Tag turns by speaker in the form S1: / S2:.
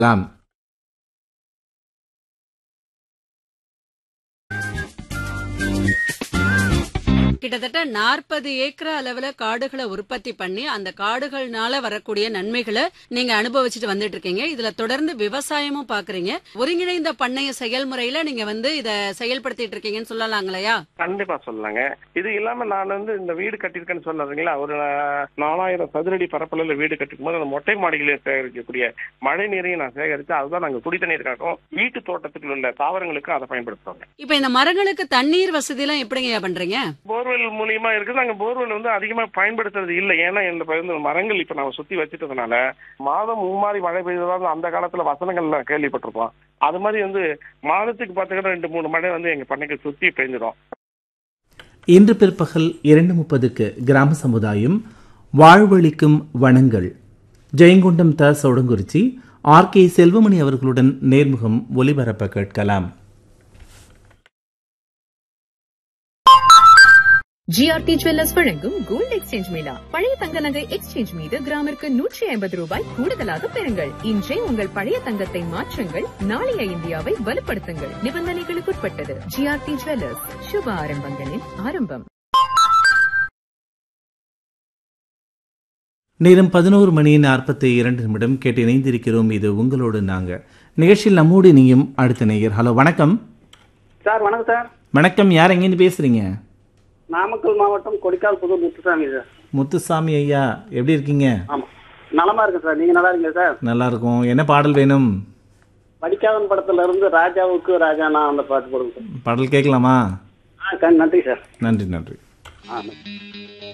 S1: தாம்
S2: கிட்டத்தட்ட நாற்பது ஏக்கர் அளவுல காடுகளை உற்பத்தி பண்ணி அந்த காடுகள்னால வரக்கூடிய நன்மைகளை நீங்க அனுபவிச்சுட்டு வந்துட்டு இருக்கீங்க இதுல தொடர்ந்து விவசாயமும் பாக்குறீங்க ஒருங்கிணைந்த பண்ணைய செயல்முறையில நீங்க வந்து இத செயல்படுத்திட்டு இருக்கீங்கன்னு சொல்லலாங்களையா
S3: கண்டிப்பா சொல்லலாங்க இது இல்லாம நான் வந்து இந்த வீடு கட்டியிருக்கேன்னு சொன்னதுங்களா ஒரு நாலாயிரம் சதுரடி பரப்பளவுல வீடு கட்டிருக்கும் போது அந்த மொட்டை மாடிகளில் சேகரிக்கக்கூடிய மழை நீரையும் நான் சேகரித்து அதுதான் நாங்க குடி தண்ணீருக்காகவும் வீட்டு தோட்டத்துக்குள்ள உள்ள தாவரங்களுக்கும் அதை பயன்படுத்துவாங்க
S2: இப்ப இந்த மரங்களுக்கு தண்ணீர் வசதி எல்லாம் எப்படிங்க பண்றீங்க
S3: போர்வெல் மூலியமா இருக்குது நாங்க போர்வெல் வந்து அதிகமா பயன்படுத்துறது இல்லை ஏன்னா இந்த பகுதியில மரங்கள் இப்ப நம்ம சுத்தி வச்சுட்டதுனால மாதம் மும்மாறி மழை பெய்ததாக அந்த காலத்துல வசனங்கள்ல கேள்விப்பட்டிருப்போம் அது மாதிரி வந்து மாதத்துக்கு பார்த்தீங்கன்னா ரெண்டு மூணு மழை வந்து எங்க பண்ணைக்கு சுத்தி பெய்ஞ்சிடும்
S1: இன்று பிற்பகல் இரண்டு முப்பதுக்கு கிராம சமுதாயம் வாழ்வழிக்கும் வனங்கள் ஜெயங்கொண்டம் த சோடங்குறிச்சி ஆர் கே செல்வமணி அவர்களுடன் நேர்முகம் ஒலிபரப்ப கேட்கலாம்
S4: ஜிஆர்டி ஜுவல்லர்ஸ் வழங்கும் கோல்டு எக்ஸ்சேஞ்ச் மேளா பழைய தங்க நகை எக்ஸ்சேஞ்ச் மீது கிராமிற்கு நூற்றி ஐம்பது ரூபாய் கூடுதலாக பெறுங்கள் இன்றே உங்கள் பழைய தங்கத்தை மாற்றுங்கள் நாளைய இந்தியாவை வலுப்படுத்துங்கள் நிபந்தனைகளுக்குட்பட்டது ஜிஆர்டி ஜுவல்லர்ஸ் சுப ஆரம்பங்களின் ஆரம்பம்
S1: நேரம் பதினோரு மணி நாற்பத்தி இரண்டு நிமிடம் கேட்டு இணைந்திருக்கிறோம் இது உங்களோடு நாங்க நிகழ்ச்சியில் நம்மோடு நீயும் அடுத்த நேயர் ஹலோ வணக்கம்
S5: சார் வணக்கம் சார்
S1: வணக்கம் யார் எங்கேருந்து பேசுறீங்க
S5: நாமக்கல் மாவட்டம் கொடிக்கால் புதூர் முத்துசாமி சார்
S1: முத்துசாமி ஐயா எப்படி இருக்கீங்க
S5: ஆமாம் நலமா இருக்கேன் சார் நீங்க நல்லா இருக்கீங்க சார்
S1: நல்லா இருக்கும் என்ன பாடல் வேணும்
S5: படிக்காதன் படத்துல இருந்து ராஜாவுக்கு ராஜானா அந்த பாட்டு போடுங்க சார்
S1: பாடல் கேட்கலாமா
S5: ஆ கண் நன்றி சார்
S1: நன்றி நன்றி
S5: ஆ நன்றி